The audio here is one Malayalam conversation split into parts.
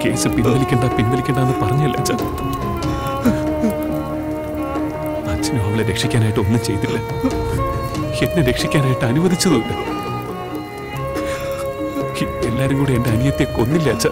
കേസ് പിൻവലിക്കണ്ട പിൻവലിക്കണ്ട എന്ന് പറഞ്ഞല്ല അച്ഛൻ അച്ഛനും അവളെ രക്ഷിക്കാനായിട്ട് ഒന്നും ചെയ്തില്ല എന്നെ രക്ഷിക്കാനായിട്ട് അനുവദിച്ചതുമില്ല എല്ലാരും കൂടെ എന്റെ അനിയത്തെ കൊന്നില്ല അച്ഛ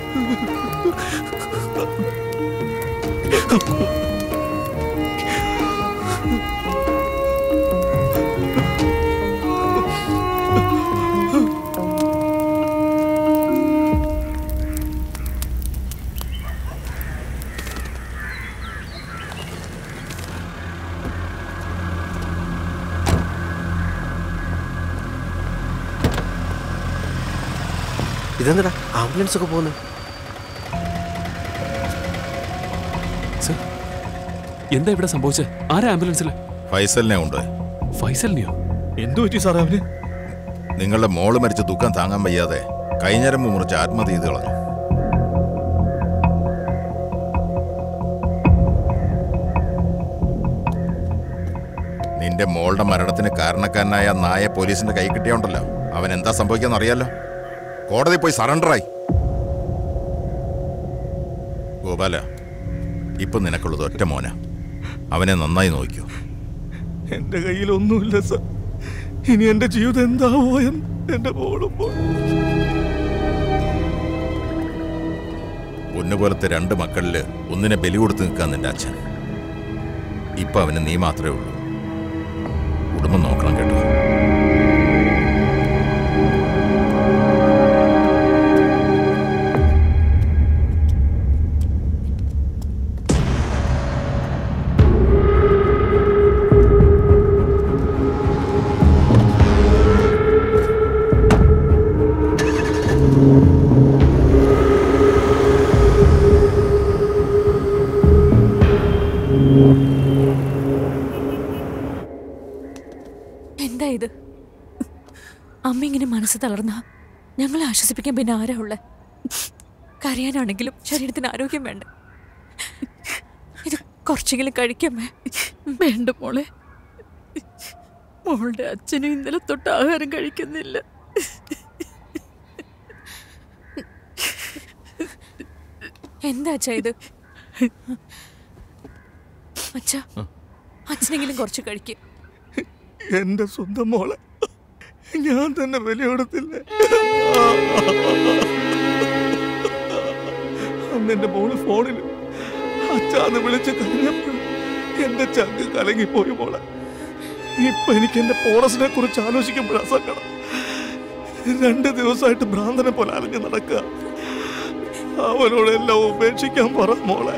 ഇതെന്താ ആംബുലൻസ് ഒക്കെ പോകുന്നത് സർ എന്താ ഇവിടെ സംഭവിച്ചത് ആരാ ആംബുലൻസിൽ ഫൈസലിനെ ഉണ്ട് ഫൈസലിനെയോ എന്തു പറ്റി സാറേ അവന് നിങ്ങളുടെ മോള് മരിച്ച ദുഃഖം താങ്ങാൻ വയ്യാതെ കൈഞ്ഞരമ്പ് മുറിച്ച് ആത്മഹത്യ ചെയ്ത് കളഞ്ഞു നിന്റെ മോളുടെ മരണത്തിന് കാരണക്കാരനായ ആ നായ പോലീസിന്റെ കൈ കിട്ടിയോണ്ടല്ലോ അവൻ എന്താ സംഭവിക്കാന്ന് അറിയാലോ കോടതി പോയി സറണ്ടറായി ഗോപാല ഇപ്പൊ നിനക്കുള്ളത് ഒറ്റ മോന അവനെ നന്നായി നോക്കൂ എന്റെ കയ്യിൽ ഒന്നുമില്ല സാർ ഇനി എന്റെ ജീവിതം എന്താവോ എന്ന് എന്റെ മോളും പോയി പൊന്നുപോലത്തെ രണ്ട് മക്കളില് ഒന്നിനെ ബലി കൊടുത്ത് നിൽക്കാൻ നിന്റെ അച്ഛൻ ഇപ്പൊ അവന് നീ മാത്രമേ ഉള്ളൂ കുടുംബം നോക്കണം കേട്ടോ എന്താ ഇത് അമ്മ ഇങ്ങനെ മനസ്സ് തളർന്ന ഞങ്ങളെ ആശ്വസിപ്പിക്കാൻ പിന്നെ ആരാ ഉള്ളെ കരയാനാണെങ്കിലും ശരീരത്തിന് ആരോഗ്യം വേണ്ട ഇത് കുറച്ചെങ്കിലും കഴിക്കാമേ വേണ്ട മോളെ മോളുടെ അച്ഛനും ഇന്നലെ തൊട്ട് ആഹാരം കഴിക്കുന്നില്ല എന്താ അച്ഛാ ഇത് അച്ഛാ അച്ഛനെങ്കിലും കുറച്ച് കഴിക്കും എന്റെ സ്വന്തം മോളെ ഞാൻ തന്നെ വില കൊടുത്തില്ലേ അന്ന് എന്റെ മോള് ഫോണിൽ അച്ഛാന്ന് വിളിച്ച് കരഞ്ഞപ്പോൾ എന്റെ ചങ്ക് കലങ്ങിപ്പോയി മോളെ ഇപ്പൊ എനിക്ക് എന്റെ പോറസിനെ കുറിച്ച് ആലോചിക്കുമ്പോഴാ സങ്കടം രണ്ട് ദിവസമായിട്ട് ഭ്രാന്തനെ പോലെ അലഞ്ഞു നടക്കുക അവനോട് എല്ലാം ഉപേക്ഷിക്കാൻ പറ മോളെ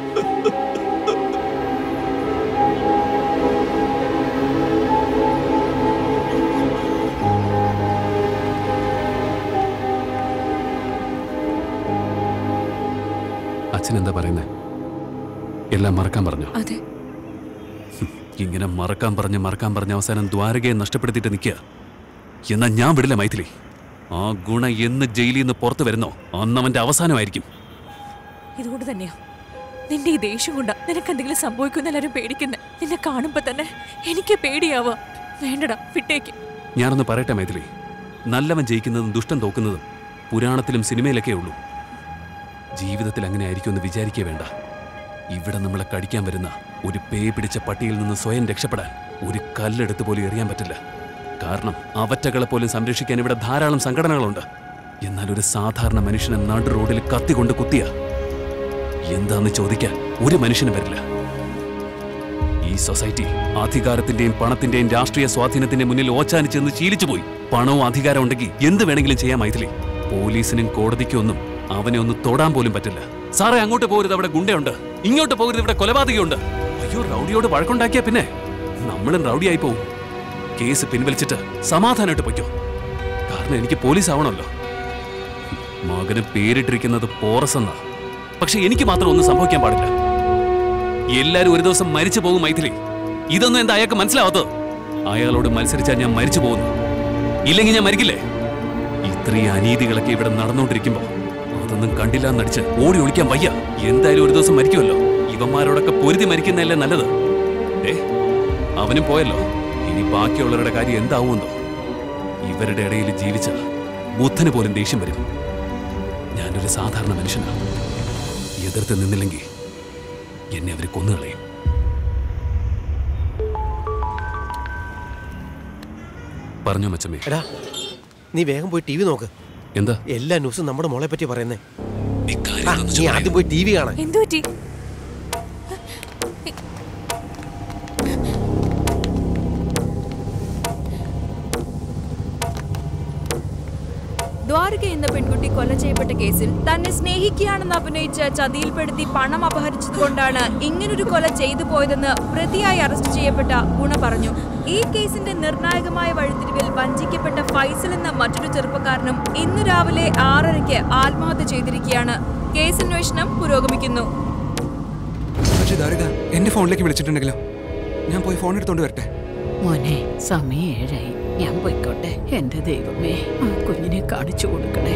അച്ഛൻ എന്താ പറയുന്നത് എല്ലാം മറക്കാൻ പറഞ്ഞു അതെ ഇങ്ങനെ മറക്കാൻ പറഞ്ഞ് മറക്കാൻ പറഞ്ഞ അവസാനം ദ്വാരകയെ നഷ്ടപ്പെടുത്തിയിട്ട് നിൽക്കുക എന്നാ ഞാൻ വിടില്ല മൈഥിലി ആ ഗുണ എന്ന് ജയിലിൽ നിന്ന് പുറത്തു വരുന്നോ അന്നവന്റെ അവസാനമായിരിക്കും ഇതുകൊണ്ട് തന്നെയാ നിന്റെ ഈ ദേഷ്യം കൊണ്ടാ നിനക്ക് എന്തെങ്കിലും സംഭവിക്കുന്ന എല്ലാവരും പേടിക്കുന്നെ നിന്നെ കാണുമ്പോ തന്നെ എനിക്ക് പേടിയാവാ വേണ്ടടാ വിട്ടേക്ക് ഞാനൊന്ന് പറയട്ടെ മൈഥിലി നല്ലവൻ ജയിക്കുന്നതും ദുഷ്ടൻ തോക്കുന്നതും പുരാണത്തിലും സിനിമയിലൊക്കെ ഉള്ളൂ ജീവിതത്തിൽ അങ്ങനെ ആയിരിക്കുമെന്ന് വിചാരിക്കേ വേണ്ട ഇവിടെ നമ്മളെ കടിക്കാൻ വരുന്ന ഒരു പേ പിടിച്ച പട്ടിയിൽ നിന്ന് സ്വയം രക്ഷപ്പെടാൻ ഒരു കല്ലെടുത്ത് പോലും എറിയാൻ പറ്റില്ല കാരണം അവറ്റകളെ പോലും സംരക്ഷിക്കാൻ ഇവിടെ ധാരാളം സംഘടനകളുണ്ട് എന്നാൽ ഒരു സാധാരണ മനുഷ്യനെ നടു റോഡിൽ കത്തി കൊണ്ട് കുത്തിയ എന്താന്ന് ചോദിക്കാൻ ഒരു മനുഷ്യനും വരില്ല ഈ സൊസൈറ്റി അധികാരത്തിന്റെയും പണത്തിന്റെയും രാഷ്ട്രീയ സ്വാധീനത്തിന്റെ മുന്നിൽ ഓച്ചാനിച്ചെന്ന് ശീലിച്ചു പോയി പണവും അധികാരം ഉണ്ടെങ്കിൽ എന്ത് വേണമെങ്കിലും ചെയ്യാൻ മൈഥിലി പോലീസിനും കോടതിക്കും ഒന്നും അവനെ ഒന്ന് തൊടാൻ പോലും പറ്റില്ല സാറേ അങ്ങോട്ട് പോകരുത് അവിടെ ഗുണ്ടയുണ്ട് ഇങ്ങോട്ട് പോകരുത് ഇവിടെ കൊലപാതകയുണ്ട് അയ്യോ റൗഡിയോട് വഴക്കുണ്ടാക്കിയ പിന്നെ നമ്മളും റൗഡിയായി പോവും കേസ് പിൻവലിച്ചിട്ട് സമാധാനമായിട്ട് പൊയ്ക്കോ കാരണം എനിക്ക് പോലീസ് ആവണമല്ലോ മകന് പേരിട്ടിരിക്കുന്നത് പോറസ് എന്നാ പക്ഷെ എനിക്ക് മാത്രം ഒന്നും സംഭവിക്കാൻ പാടില്ല എല്ലാരും ഒരു ദിവസം മരിച്ചു പോകും മൈഥിലി ഇതൊന്നും എന്താ അയാൾക്ക് മനസ്സിലാവാത്തത് അയാളോട് മത്സരിച്ചാൽ ഞാൻ മരിച്ചു പോകുന്നു ഇല്ലെങ്കിൽ ഞാൻ മരിക്കില്ലേ ഇത്രയും അനീതികളൊക്കെ ഇവിടെ നടന്നുകൊണ്ടിരിക്കുമ്പോ അതൊന്നും കണ്ടില്ല എന്നടിച്ച് ഓടി ഒളിക്കാൻ വയ്യ എന്തായാലും ഒരു ദിവസം മരിക്കുമല്ലോ ഇവന്മാരോടൊക്കെ പൊരുതി മരിക്കുന്നതല്ലേ നല്ലത് ഏ അവനും പോയല്ലോ ഇനി ബാക്കിയുള്ളവരുടെ കാര്യം എന്താവുമെന്നോ ഇവരുടെ ഇടയിൽ ജീവിച്ച ബുദ്ധന് പോലും ദേഷ്യം വരും ഞാൻ അവരൊരു സാധാരണ മനുഷ്യനാണ് എതിർത്ത് നിന്നില്ലെങ്കിൽ എന്നെ അവർ കൊന്നുകളയും പറഞ്ഞോ മച്ചമ്മേ എടാ നീ വേഗം പോയി ടി വി നോക്ക് എന്താ എല്ലാ ന്യൂസും നമ്മുടെ മോളെ പറ്റി പറയുന്നേ ഇക്കാര്യം ആ, ഒന്ന് നീ ചുമ്മാ ആദ്യം പോയി ടി വി കാണാൻ എന്തു പറ്റി ദ്വാരക എന്ന പെൺകുട്ടി കൊല ചെയ്യപ്പെട്ട കേസിൽ തന്നെ സ്നേഹിക്കുകയാണെന്ന് അഭിനയിച്ച് ചതിയിൽപ്പെടുത്തി പണം അപഹരിച്ചതുകൊണ്ടാണ് ഇങ്ങനൊരു കൊല ചെയ്തു പോയതെന്ന് പ്രതിയായി അറസ്റ്റ് ചെയ്യപ്പെട്ട ഗുണ പറഞ്ഞു ഈ കേസിന്റെ നിർണായകമായ വഴിത്തിരിവിൽ വഞ്ചിക്കപ്പെട്ട ഫൈസൽ എന്ന മറ്റൊരു ചെറുപ്പക്കാരനും ഇന്ന് രാവിലെ ആറരയ്ക്ക് ആത്മഹത്യ ചെയ്തിരിക്കുകയാണ് കേസന്വേഷണം പുരോഗമിക്കുന്നു പക്ഷേ ധാരിക എന്റെ ഫോണിലേക്ക് വിളിച്ചിട്ടുണ്ടെങ്കിലോ ഞാൻ പോയി ഫോൺ എടുത്തോണ്ട് വരട്ടെ മോനെ സമയം ഏഴായി ഞാൻ പോയിക്കോട്ടെ എന്റെ ദൈവമേ ആ കുഞ്ഞിനെ കാണിച്ചു കൊടുക്കണേ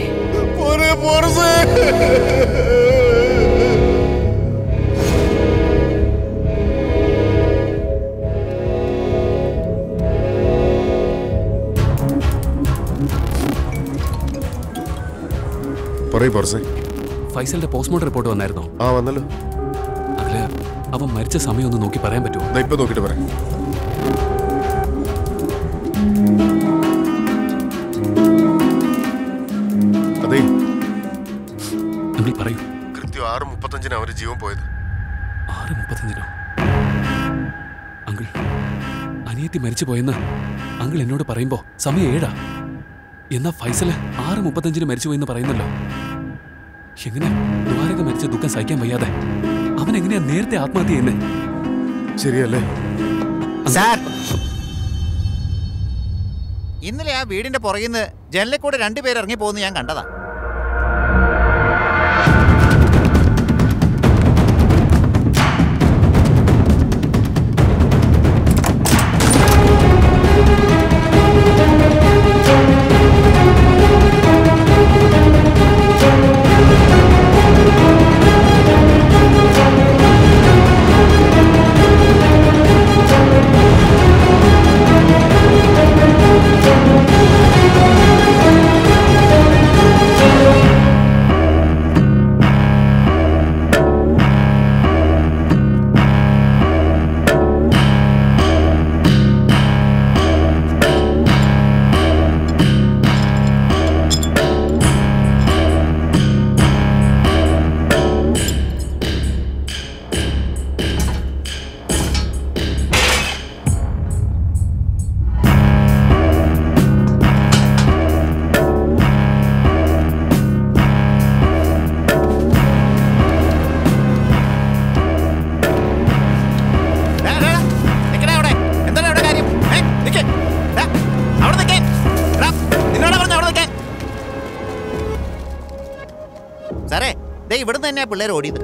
പറയൂ പോർസേ ഫൈസലിന്റെ പോസ്റ്റ്മോർട്ടം റിപ്പോർട്ട് വന്നായിരുന്നോ ആ വന്നല്ലോ അതില് അവൻ മരിച്ച സമയം ഒന്ന് നോക്കി പറയാൻ പറ്റുമോ ദാ ഇപ്പൊ നോക്കിട്ട് പറയാം അതെ അങ്കിൾ പറയൂ കൃത്യം ആറ് മുപ്പത്തഞ്ചിന് അവര് ജീവൻ പോയത് ആറ് മുപ്പത്തഞ്ചിനോ അങ്കിൾ അനിയത്തി മരിച്ചു പോയെന്ന് അങ്കിൾ എന്നോട് പറയുമ്പോ സമയം ഏഴാ എന്നാ ഫൈസല് ആറ് മുപ്പത്തഞ്ചിന് മരിച്ചു പോയെന്ന് പറയുന്നല്ലോ എങ്ങനെ ദ്വാരക മരിച്ച ദുഃഖം സഹിക്കാൻ വയ്യാതെ അവൻ എങ്ങനെയാ നേരത്തെ ആത്മഹത്യ ചെയ്യുന്നേ ശരിയല്ലേ സാർ ഇന്നലെ ആ വീടിന്റെ പുറകിൽ നിന്ന് ജനലിൽ കൂടെ രണ്ടുപേർ ഇറങ്ങി പോകുന്ന ഞാൻ കണ്ടതാ ഡാ, ഡാ, ഡാ, നിക്കടാ അവിടെ. എന്താണ് അവിടെ കാര്യം? ഏ, നിക്ക്. ഡാ, അവിടെ നിക്കാൻ. ഡാ, നിന്നോടാ പറഞ്ഞെ അവിടെ നിക്കാൻ. സാറേ ദേ ഇവിടുന്ന് തന്നെയാ പിള്ളേർ ഓടിയത്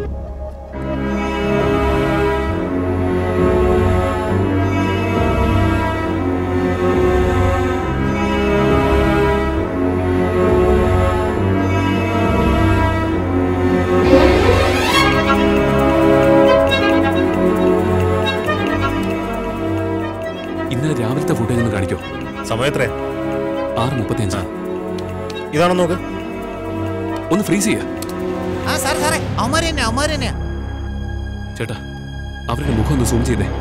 ഇന്നലെ രാവിലത്തെ ഫുട്ടേജ് ഒന്ന് കാണിക്കോ സമയത്രേ ആറ് മുപ്പത്തിയഞ്ചാ ഇതാണോ നോക്ക് ഒന്ന് ഫ്രീസ് ചെയ്യാ ആ സാർ സാറേ അവന്മാര് തന്നെയാ അവന്മാര് തന്നെയാ ചേട്ടാ അവരുടെ മുഖം ഒന്ന് സൂം ചെയ്തേ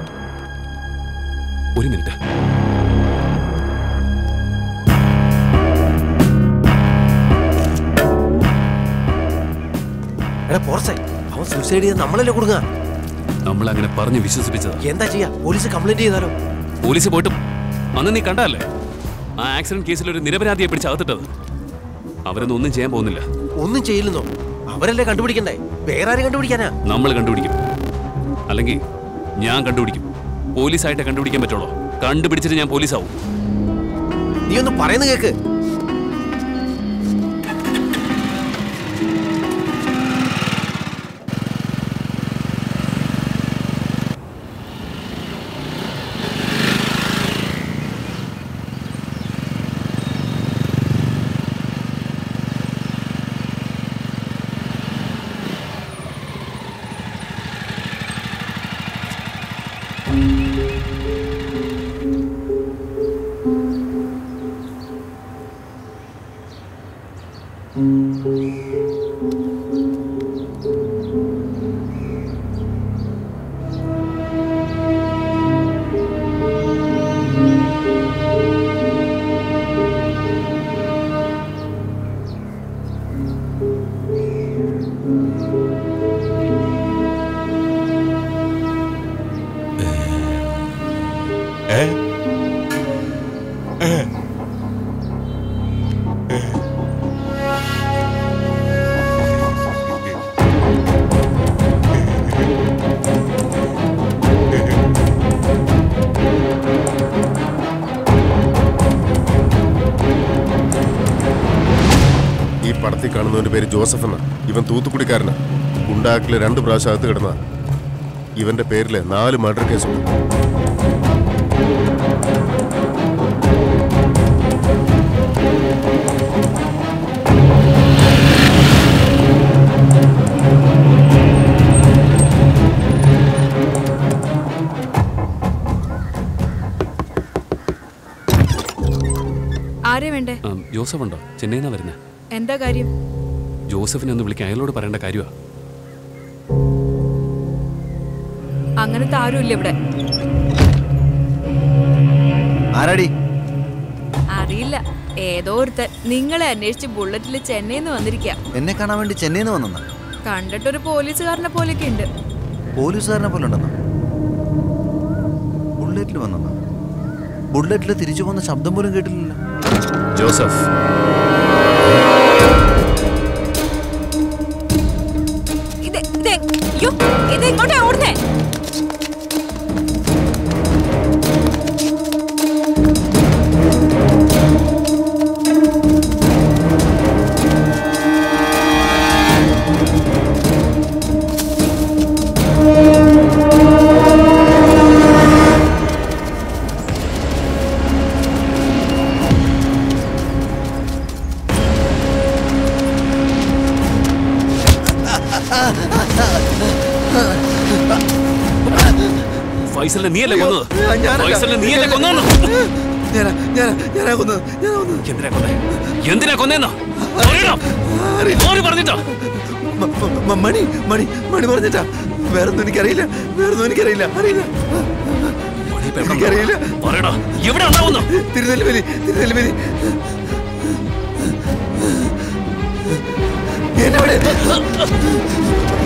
ഒരു മിനിറ്റ് എടാ പോർസേ അവൻ സൂസൈഡ് ചെയ്ത് നമ്മളല്ലേ കൊടുങ്ങ നമ്മൾ അങ്ങനെ പറഞ്ഞ് വിശ്വസിപ്പിച്ചതാ എന്താ ചെയ്യാ പോലീസ് കംപ്ലൈന്റ് ചെയ്താലോ പോലീസ് പോയിട്ടും അന്ന് നീ കണ്ടല്ലേ ആ ആക്സിഡന്റ് കേസിൽ ഒരു നിരപരാധിയെ പിടിച്ച് അകത്തിട്ടത് അവരൊന്നും ഒന്നും ചെയ്യാൻ പോകുന്നില്ല ഒന്നും ചെയ്യില്ലെന്നോ അവരല്ലേ കണ്ടുപിടിക്കണ്ടേ വേറെ ആരും കണ്ടുപിടിക്കാനാ നമ്മൾ കണ്ടുപിടിക്കും അല്ലെങ്കിൽ ഞാൻ കണ്ടുപിടിക്കും പോലീസായിട്ടേ കണ്ടുപിടിക്കാൻ പറ്റുള്ളൂ കണ്ടുപിടിച്ചിട്ട് ഞാൻ പോലീസാവും നീ ഒന്ന് പറയുന്ന കേക്ക് ഏ ഏ ഈ പടത്തിൽ കാണുന്നവന്റെ പേര് ജോസഫ് എന്ന ഇവൻ തൂത്തുക്കുടിക്കാരനാ ഗുണ്ടാക്കില് രണ്ട് പ്രാവശ്യം അകത്ത് കിടന്ന ഇവന്റെ പേരില് നാല് മർഡർ കേസുണ്ട് ആരെ വേണ്ടേ ആ, ജോസഫ് ഉണ്ടോ ചെന്നൈയിൽ നിന്നാ വരുന്നത് എന്താ കാര്യം ജോസഫിനെ ഒന്ന് വിളിക്കാൻ അയാളോട് പറയേണ്ട കാര്യമാ അങ്ങനത്തെ ആരുമില്ല ഇവിടെ ആരാടി അറിയില്ല ഏതോ ഒരുത്തൻ നിങ്ങളെ അന്വേഷിച്ച് ബുള്ളറ്റിൽ ചെന്നൈന്ന് വന്നിരിക്കുക എന്നെ കാണാൻ വേണ്ടി ചെന്നൈയിൽ നിന്ന് വന്നെന്നാ കണ്ടിട്ടൊരു പോലീസുകാരനെ പോലെയൊക്കെ ഉണ്ട് പോലീസുകാരനെ പോലെ ഉണ്ടെന്നാ ബുള്ളറ്റിൽ വന്നെന്നാ ബുള്ളറ്റിൽ തിരിച്ചു പോകുന്ന ശബ്ദം പോലും കേട്ടില്ലല്ലോ ജോസഫ് ഇത് ഇത് അയ്യോ ഇത് ഇങ്ങോട്ടാ ഓടുന്നേ ഫൈസലിനെ നീയല്ലേ കൊന്നത് ഞാനല്ല. ഫൈസലിനെ നീയല്ലേ കൊന്നു ഞാനാ ഞാനാ ഞാനാ കൊന്നത് ഞാനാ കൊന്നത് എന്തിനാ കൊന്നേ എന്തിനാ കൊന്നേന്നോ പറയണം ആര് പറഞ്ഞിട്ടാ മ- മ- മണി മണി മണി പറഞ്ഞിട്ടാ വേറൊന്നും എനിക്കറിയില്ല വേറൊന്നും എനിക്കറിയില്ല അറിയില്ല മണി ഇപ്പൊ എവിടെ എനിക്കറിയില്ല ഉണ്ടാവും? പറയടാ എവിടെ ഉണ്ടാവുന്നു തിരുനെൽവേലി തിരുനെൽവേലി എന്നെ